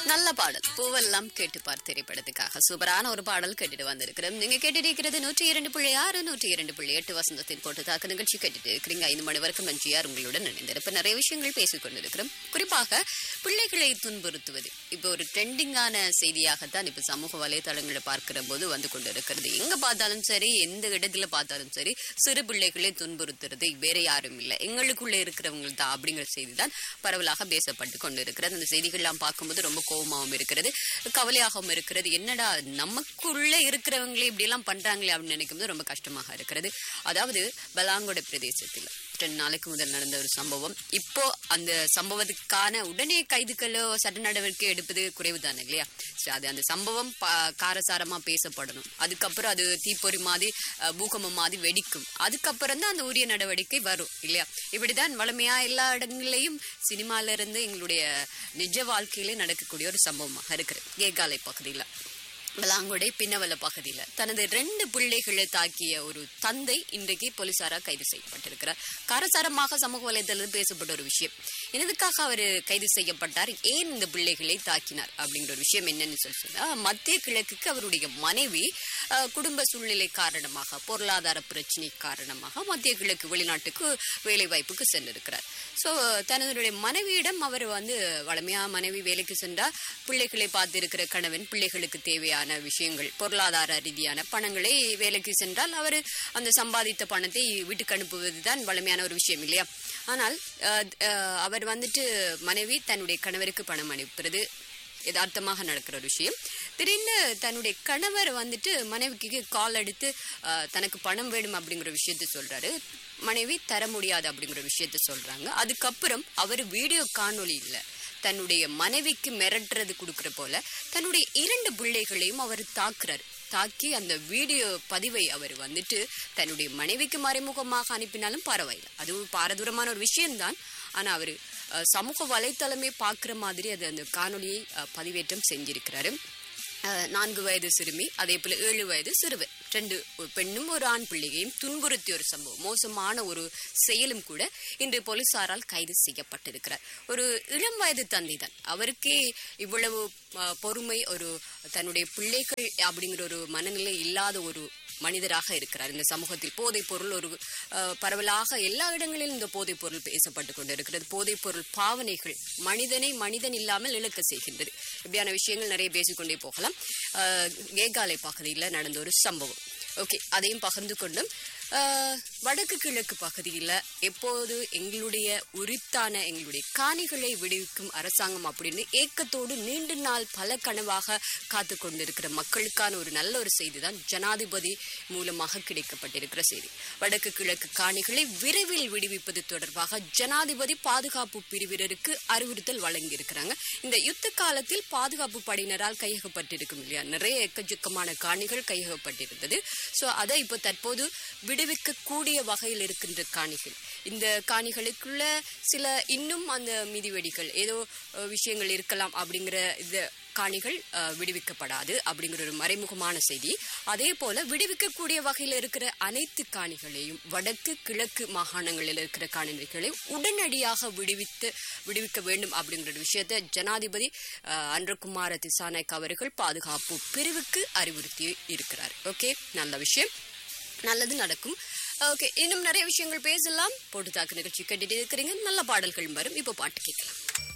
நல்ல பாடல் பூவெல்லாம் கேட்டு பார் திரைப்படத்துக்காக சூப்பரான ஒரு பாடல் கேட்டுட்டு வந்திருக்கிறோம் நீங்க கேட்டுட்டு இருக்கிறது நூற்றி இரண்டு புள்ளி ஆறு நூற்றி இரண்டு புள்ளி எட்டு வசந்தத்தின் போட்டு தாக்கு நிகழ்ச்சி கேட்டுட்டு இருக்கிறீங்க ஐந்து மணி வரைக்கும் எம்ஜிஆர் உங்களுடன் இணைந்திருப்ப நிறைய விஷயங்கள் பேசிக் கொண்டிருக்கிறோம் குறிப்பாக பிள்ளைகளை துன்புறுத்துவது இப்போ ஒரு ட்ரெண்டிங்கான செய்தியாகத்தான் இப்ப சமூக வலைதளங்களை பார்க்கிற போது வந்து கொண்டிருக்கிறது எங்க பார்த்தாலும் சரி எந்த இடத்துல பார்த்தாலும் சரி சிறு பிள்ளைகளை துன்புறுத்துறது வேற யாரும் இல்லை எங்களுக்குள்ள இருக்கிறவங்க தான் அப்படிங்கிற செய்தி தான் பரவலாக பேசப்பட்டு கொண்டிருக்கிறது அந்த செய்திகள்லாம் பார்க்கும்போது ரொம்ப கோபமாகவும் இருக்கிறது கவலையாகவும் இருக்கிறது என்னடா நமக்குள்ள இருக்கிறவங்களே இப்படி எல்லாம் பண்றாங்களே அப்படின்னு நினைக்கும்போது ரொம்ப கஷ்டமாக இருக்கிறது அதாவது பலாங்கொட பிரதேசத்தில் ரெண்டு நாளைக்கு முதல் நடந்த ஒரு சம்பவம் இப்போ அந்த சம்பவத்துக்கான உடனே கைதுகளோ சட்ட நடவடிக்கை எடுப்பது குறைவு தானே இல்லையா So, அது அந்த சம்பவம் ப- காரசாரமா பேசப்படணும் அதுக்கப்புறம் அது தீப்பொறி மாதிரி அஹ், பூகம்பம் மாதிரி வெடிக்கும் அதுக்கப்புறம் தான் அந்த உரிய நடவடிக்கை வரும் இல்லையா இப்படிதான் வளமையா எல்லா இடங்களையும் சினிமால இருந்து எங்களுடைய நிஜ வாழ்க்கையிலே நடக்கக்கூடிய ஒரு சம்பவமாக இருக்கிறது கேகாலை பகுதியில் பலாங்குடை பின்னவல பகுதியில் தனது ரெண்டு பிள்ளைகளை தாக்கிய ஒரு தந்தை இன்றைக்கு போலீசாரா கைது செய்யப்பட்டிருக்கிறார் காரசாரமாக சமூக வலைதளத்தில் பேசப்பட்ட ஒரு விஷயம் எதுக்காக அவர் கைது செய்யப்பட்டார் ஏன் இந்த பிள்ளைகளை தாக்கினார் அப்படிங்கிற ஒரு விஷயம் என்னன்னு சொல்லி சொன்னா மத்திய கிழக்குக்கு அவருடைய மனைவி அஹ், குடும்ப சூழ்நிலை காரணமாக பொருளாதார பிரச்சனை காரணமாக மத்திய கிழக்கு வெளிநாட்டுக்கு வேலை வாய்ப்புக்கு சென்றிருக்கிறார் ஸோ தன்னுடைய மனைவியிடம் அவர் வந்து வளமையா மனைவி வேலைக்கு சென்றா பிள்ளைகளை பார்த்திருக்கிற கணவன் பிள்ளைகளுக்கு தேவையான விஷயங்கள் பொருளாதார ரீதியான பணங்களை வேலைக்கு சென்றால் அவர் அந்த சம்பாதித்த பணத்தை வீட்டுக்கு அனுப்புவது தான் வளமையான ஒரு விஷயம் இல்லையா ஆனால் அஹ், அஹ், அவர் வந்துட்டு மனைவி தன்னுடைய கணவருக்கு பணம் அனுப்புறது யதார்த்தமாக நடக்கிற ஒரு விஷயம் திடீர்னு தன்னுடைய கணவர் வந்துட்டு மனைவிக்கு கால் எடுத்து அஹ், தனக்கு பணம் வேணும் அப்படிங்கிற விஷயத்த சொல்றாரு மனைவி தர முடியாது அப்படிங்கிற விஷயத்த சொல்றாங்க அதுக்கப்புறம் அவர் வீடியோ காணொளி இல்ல தன்னுடைய மனைவிக்கு மிரட்டுறது கொடுக்கிற போல தன்னுடைய இரண்டு பிள்ளைகளையும் அவர் தாக்குறாரு தாக்கி அந்த வீடியோ பதிவை அவர் வந்துட்டு தன்னுடைய மனைவிக்கு மறைமுகமாக அனுப்பினாலும் பரவாயில்லை அது ஒரு பாரதூரமான ஒரு விஷயம்தான் ஆனா அவர் சமூக வலைத்தளமே பார்க்குற மாதிரி அது அந்த காணொளியை அஹ், பதிவேற்றம் செஞ்சிருக்கிறாரு அஹ், நான்கு வயது சிறுமி அதே போல ஏழு வயது சிறுவன் ரெண்டு ஒரு பெண்ணும் ஒரு ஆண் பிள்ளையையும் துன்புறுத்திய ஒரு சம்பவம் மோசமான ஒரு செயலும் கூட இன்று போலீசாரால் கைது செய்யப்பட்டிருக்கிறார் ஒரு இளம் வயது தந்தை தான் அவருக்கே இவ்வளவு அஹ், பொறுமை ஒரு தன்னுடைய பிள்ளைகள் அப்படிங்கிற ஒரு மனநிலை இல்லாத ஒரு மனிதராக இருக்கிறார் இந்த சமூகத்தில் போதைப் பொருள் ஒரு அஹ், பரவலாக எல்லா இடங்களிலும் இந்த போதைப் பொருள் பேசப்பட்டு கொண்டிருக்கிறது போதைப் பொருள் பாவனைகள் மனிதனை மனிதன் இல்லாமல் இழக்க செய்கின்றது இப்படியான விஷயங்கள் நிறைய பேசிக்கொண்டே போகலாம் அஹ், கேகாலை பகுதியில் நடந்த ஒரு சம்பவம் ஓகே அதையும் பகிர்ந்து கொண்டும் அஹ், வடக்கு கிழக்கு பகுதியில் எப்போது எங்களுடைய உரித்தான எங்களுடைய காணிகளை விடுவிக்கும் அரசாங்கம் அப்படின்னு ஏக்கத்தோடு நீண்ட நாள் பல கனவாக காத்து கொண்டிருக்கிற மக்களுக்கான ஒரு நல்ல ஒரு செய்தி தான் ஜனாதிபதி மூலமாக கிடைக்கப்பட்டிருக்கிற செய்தி வடக்கு கிழக்கு காணிகளை விரைவில் விடுவிப்பது தொடர்பாக ஜனாதிபதி பாதுகாப்பு பிரிவினருக்கு அறிவுறுத்தல் வழங்கியிருக்கிறாங்க இந்த யுத்த காலத்தில் பாதுகாப்பு படையினரால் கையகப்பட்டிருக்கும் இல்லையா நிறைய எக்கச்சக்கமான காணிகள் கையகப்பட்டிருந்தது ஸோ அதை இப்போ தற்போது விடுவிக்கக்கூடிய வகையில் இருக்கின்ற காணிகள் இந்த காணிகளுக்குள்ள சில இன்னும் அந்த மிதிவெடிகள் ஏதோ அஹ், விஷயங்கள் இருக்கலாம் அப்படிங்கிற இந்த காணிகள் அஹ், விடுவிக்கப்படாது அப்படிங்கிற ஒரு மறைமுகமான செய்தி அதே போல விடுவிக்கக்கூடிய வகையில் இருக்கிற அனைத்து காணிகளையும் வடக்கு கிழக்கு மாகாணங்களில் இருக்கிற காணிகளை உடனடியாக விடுவித்து விடுவிக்க வேண்டும் அப்படிங்கிற ஒரு விஷயத்தை ஜனாதிபதி அஹ், அன்றகுமார திசாநாயக் அவர்கள் பாதுகாப்பு பிரிவுக்கு அறிவுறுத்தி இருக்கிறார் ஓகே நல்ல விஷயம் நல்லது நடக்கும் ஓகே இன்னும் நிறைய விஷயங்கள் பேசலாம் போட்டு தாக்கு நிகழ்ச்சி கேட்டுட்டு இருக்கிறீங்க நல்ல பாடல்கள் வரும் இப்போ பாட்டு கேட்கலாம்